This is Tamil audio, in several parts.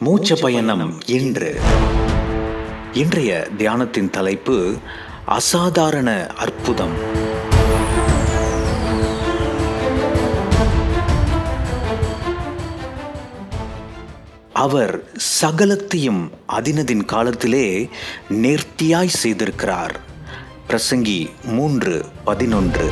மூச்ச பயணம் இன்று இன்றைய தியானத்தின் தலைப்பு அசாதாரண அற்புதம் அவர் சகலத்தையும் அதினதின் காலத்திலே நேர்த்தியாய் செய்திருக்கிறார் பிரசங்கி மூன்று பதினொன்று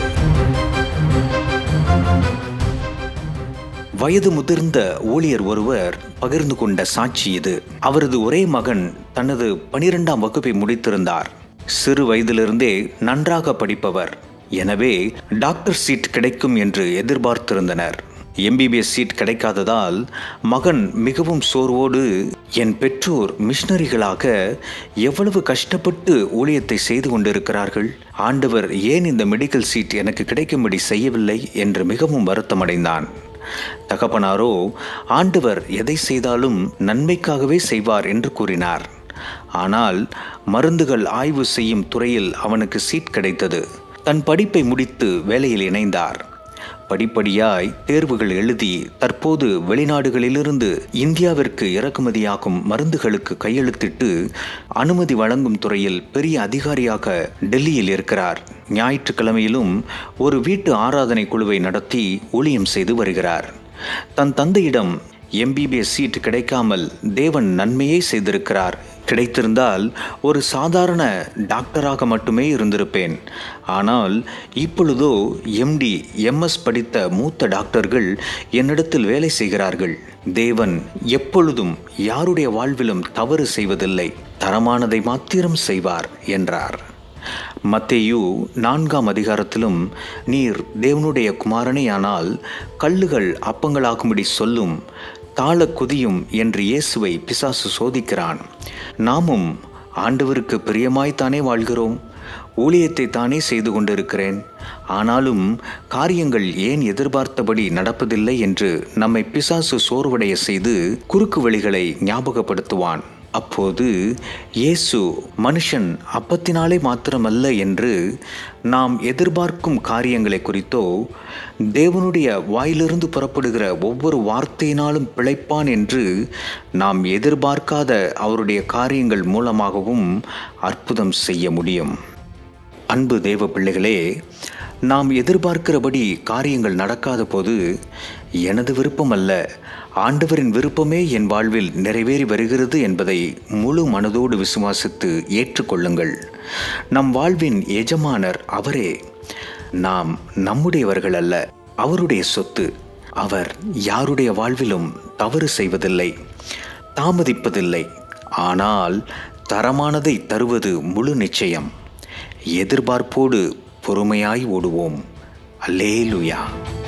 வயது முதிர்ந்த ஊழியர் ஒருவர் பகிர்ந்து கொண்ட சாட்சி இது அவரது ஒரே மகன் தனது பனிரெண்டாம் வகுப்பை முடித்திருந்தார் சிறு வயதிலிருந்தே நன்றாக படிப்பவர் எனவே டாக்டர் சீட் கிடைக்கும் என்று எதிர்பார்த்திருந்தனர் எம்பிபிஎஸ் சீட் கிடைக்காததால் மகன் மிகவும் சோர்வோடு என் பெற்றோர் மிஷனரிகளாக எவ்வளவு கஷ்டப்பட்டு ஊழியத்தை செய்து கொண்டிருக்கிறார்கள் ஆண்டவர் ஏன் இந்த மெடிக்கல் சீட் எனக்கு கிடைக்கும்படி செய்யவில்லை என்று மிகவும் வருத்தமடைந்தான் தகப்பனாரோ ஆண்டவர் எதை செய்தாலும் நன்மைக்காகவே செய்வார் என்று கூறினார் ஆனால் மருந்துகள் ஆய்வு செய்யும் துறையில் அவனுக்கு சீட் கிடைத்தது தன் படிப்பை முடித்து வேலையில் இணைந்தார் படிப்படியாய் தேர்வுகள் எழுதி தற்போது வெளிநாடுகளிலிருந்து இந்தியாவிற்கு இறக்குமதியாகும் மருந்துகளுக்கு கையெழுத்திட்டு அனுமதி வழங்கும் துறையில் பெரிய அதிகாரியாக டெல்லியில் இருக்கிறார் ஞாயிற்றுக்கிழமையிலும் ஒரு வீட்டு ஆராதனை குழுவை நடத்தி ஊழியம் செய்து வருகிறார் தன் தந்தையிடம் எம்பிபிஎஸ் சீட் கிடைக்காமல் தேவன் நன்மையே செய்திருக்கிறார் கிடைத்திருந்தால் ஒரு சாதாரண டாக்டராக மட்டுமே இருந்திருப்பேன் ஆனால் இப்பொழுதோ எம்டி எம்எஸ் படித்த மூத்த டாக்டர்கள் என்னிடத்தில் வேலை செய்கிறார்கள் தேவன் எப்பொழுதும் யாருடைய வாழ்விலும் தவறு செய்வதில்லை தரமானதை மாத்திரம் செய்வார் என்றார் மத்தேயு நான்காம் அதிகாரத்திலும் நீர் தேவனுடைய குமாரனேயானால் கல்லுகள் அப்பங்களாகும்படி சொல்லும் தாள குதியும் என்று இயேசுவை பிசாசு சோதிக்கிறான் நாமும் ஆண்டவருக்கு பிரியமாய்த்தானே வாழ்கிறோம் ஊழியத்தை தானே செய்து கொண்டிருக்கிறேன் ஆனாலும் காரியங்கள் ஏன் எதிர்பார்த்தபடி நடப்பதில்லை என்று நம்மை பிசாசு சோர்வடைய செய்து குறுக்கு வழிகளை ஞாபகப்படுத்துவான் அப்போது இயேசு மனுஷன் அப்பத்தினாலே மாத்திரமல்ல என்று நாம் எதிர்பார்க்கும் காரியங்களை குறித்தோ தேவனுடைய வாயிலிருந்து புறப்படுகிற ஒவ்வொரு வார்த்தையினாலும் பிழைப்பான் என்று நாம் எதிர்பார்க்காத அவருடைய காரியங்கள் மூலமாகவும் அற்புதம் செய்ய முடியும் அன்பு தேவ பிள்ளைகளே நாம் எதிர்பார்க்கிறபடி காரியங்கள் நடக்காத போது எனது விருப்பம் அல்ல ஆண்டவரின் விருப்பமே என் வாழ்வில் நிறைவேறி வருகிறது என்பதை முழு மனதோடு விசுவாசித்து ஏற்றுக்கொள்ளுங்கள் நம் வாழ்வின் எஜமானர் அவரே நாம் நம்முடையவர்கள் அல்ல அவருடைய சொத்து அவர் யாருடைய வாழ்விலும் தவறு செய்வதில்லை தாமதிப்பதில்லை ஆனால் தரமானதை தருவது முழு நிச்சயம் எதிர்பார்ப்போடு பொறுமையாய் ஓடுவோம் அல்லேலுயா